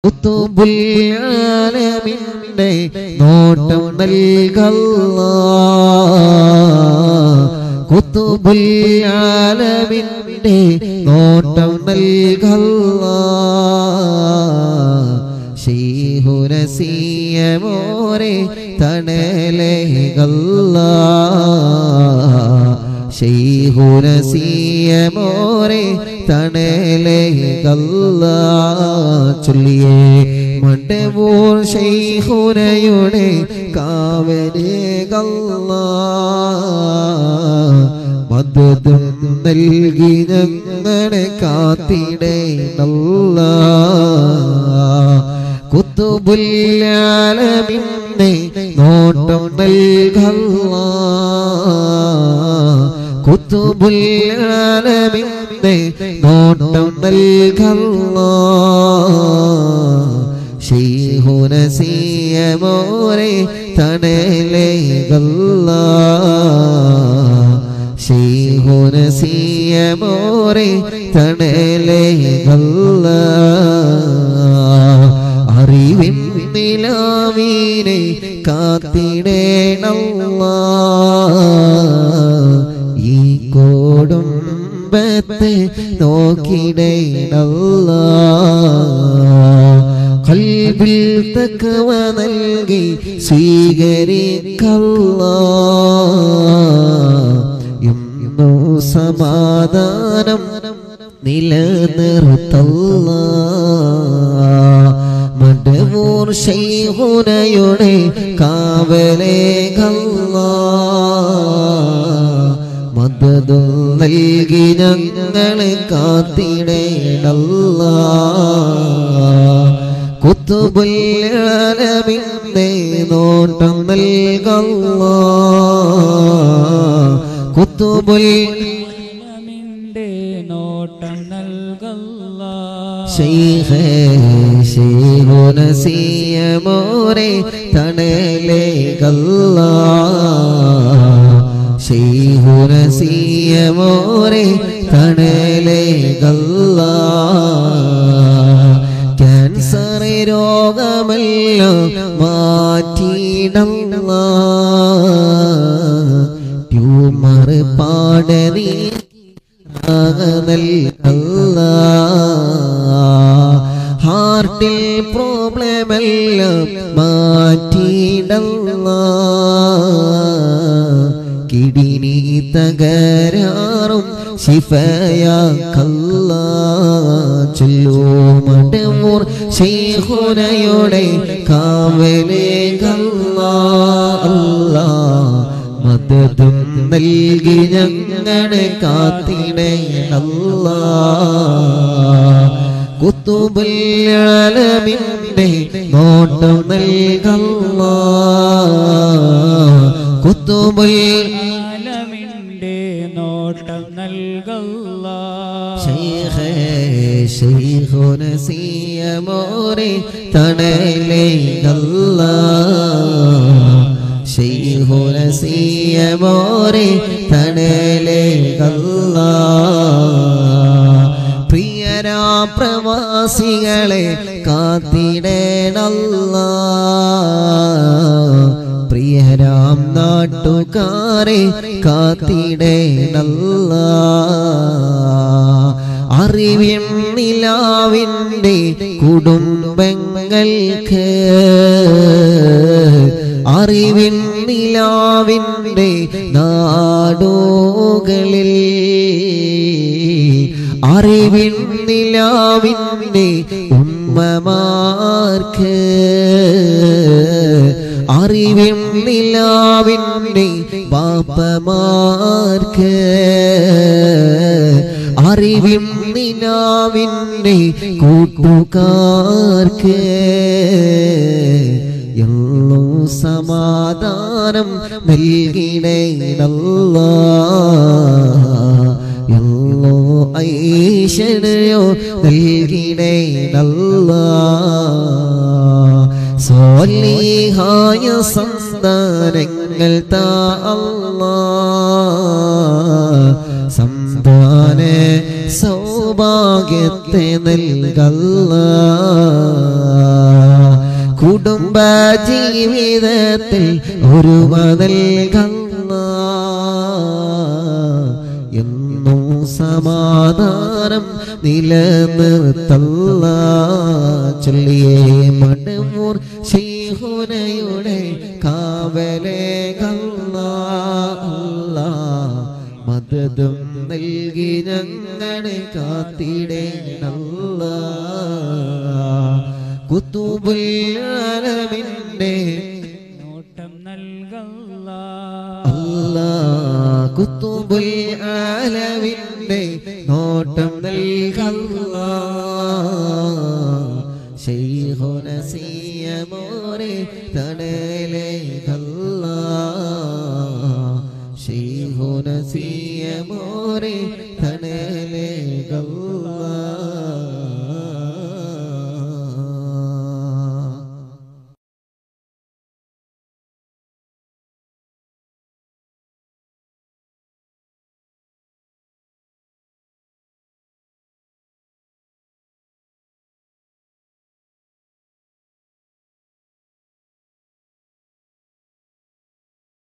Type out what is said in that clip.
കുത്തുബുല്ലാലമിന്റെ നോട്ടം നൽകല്ല കുത്തുബുല്ലാലമിന്റെ നോട്ടം നൽകല്ല ശീഹുരസീയമോരെ തണലേകല്ല ശൈഹുരസീയമോരെ തണലേകല്ല ചൊല്ലിയേ മണ്ടവൂർ ശൈഹുരയുടെ കാവലേകല്ല മദ്ദും നൽകി ഞങ്ങളെ കാത്തിടേണല്ല കുത്തുബുല്ലാലമിന്നെ നോട്ടം നൽകല്ല കുത്തുബുല്ലാലമിന്നെ നോട്ടം നൽകല്ല ശൈഹുനസീയമോരെ തണലേകല്ല ശൈഹുനസീയമോരെ തണലേകല്ല അറിവിൻ നിലാവീനെ കാത്തിടേണല്ല ഈ കോടുംബത്തെ നോക്കിടേണല്ല കൽവിൽ തക്കവ നൽകി സ്വീകരിക്കല്ല ഇന്നു സമാധാനം നിലനിർത്തല്ല മടവൂർ ശൈഹുനയുടെ കാവലേ കല്ല മദതു നൽകി ഞങ്ങളെ കാത്തിടേണല്ല കുത്തുബുല്ലാലമിന്നെ നോട്ടം നൽകല്ല കുത്തുബുൽ ഇസ്ലാമിന്റെ നോട്ടം നൽകല്ല ശൈഖേ ശൈഖുനസിയമോരെ തണലേകല്ല ശൈഖുനസിയമോരെ തണലേകല്ല ക്യാൻസർ രോഗമെല്ലാം മാറ്റിയിടല്ല ട്യൂമർ പാടനീ നൽകല്ല ഹാർട്ടിൽ പ്രോബ്ലം എല്ലാം മാറ്റിയിടല്ല കിടിനി തകരാറും ശിഫയാക്കല്ല ചൊല്ലൂ മടവൂർ ശൈഖുനയുടെ കാവലേ കല്ല അല്ലാ മദതും നൽകി ഞങ്ങളെ കാത്തിടയല്ല കുത്തുബുല്ലാലമിന്റെ നോട്ടം നൽകല്ല കുത്തുബുൽ ആലമിന്റെ നോട്ടം നൽകല്ല ശൈഖേ ശൈഖുനസിയമോരെ തണലേകല്ല ശൈഖുനസിയമോരെ തണലേകല്ല പ്രിയരാ പ്രവാസികളെ കാത്തിടേണല്ല പ്രിയരാം നാട്ടുകാരെ കാത്തിടേണല്ല അറിവിൻ നിലാവിൻ്റെ കുടുംബങ്ങൾക്ക് അറിവിൻ നിലാവിൻ്റെ നാടോകളിൽ അറിവിൻ നിലാവിൻ്റെ ഉമ്മമാർക്ക് അറിവിൻ നിലാവിൻ്റെ ബാപ്പമാർക്ക് അറിവിൻ നിലാവിൻ്റെ കൂട്ടുകാർക്ക് എല്ലോ സമാധാനം നൽകിടേണല്ല എല്ലോ ഐശ്വര്യോ നൽകിടേണല്ല സോലിഹായ സന്താനങ്ങൾ താ അല്ലാ സന്താന സൗഭാഗ്യത്തെ നൽകല്ല കുടുംബ ജീവിതത്തിൽ ഒരു നൽകല്ല എന്നും സമാധാനം നിലനിർത്തല്ല ചൊല്ലിയേ മടമൂർ ശൈഹുനയുടെ കാവലേ കല്ല മദതും നൽകി ഞങ്ങളെ കാത്തിടേണല്ല കുത്തുബുല്ലാലമിൻ്റെ നോട്ടം നൽകല്ല അല്ലാ കുത്തുബുൽ ആലമിൻ്റെ നോട്ടം നൽകല്ല ശൈഹുനസിയമോരെ തണലേ കല്ല ശൈഹുനസിയമോരെ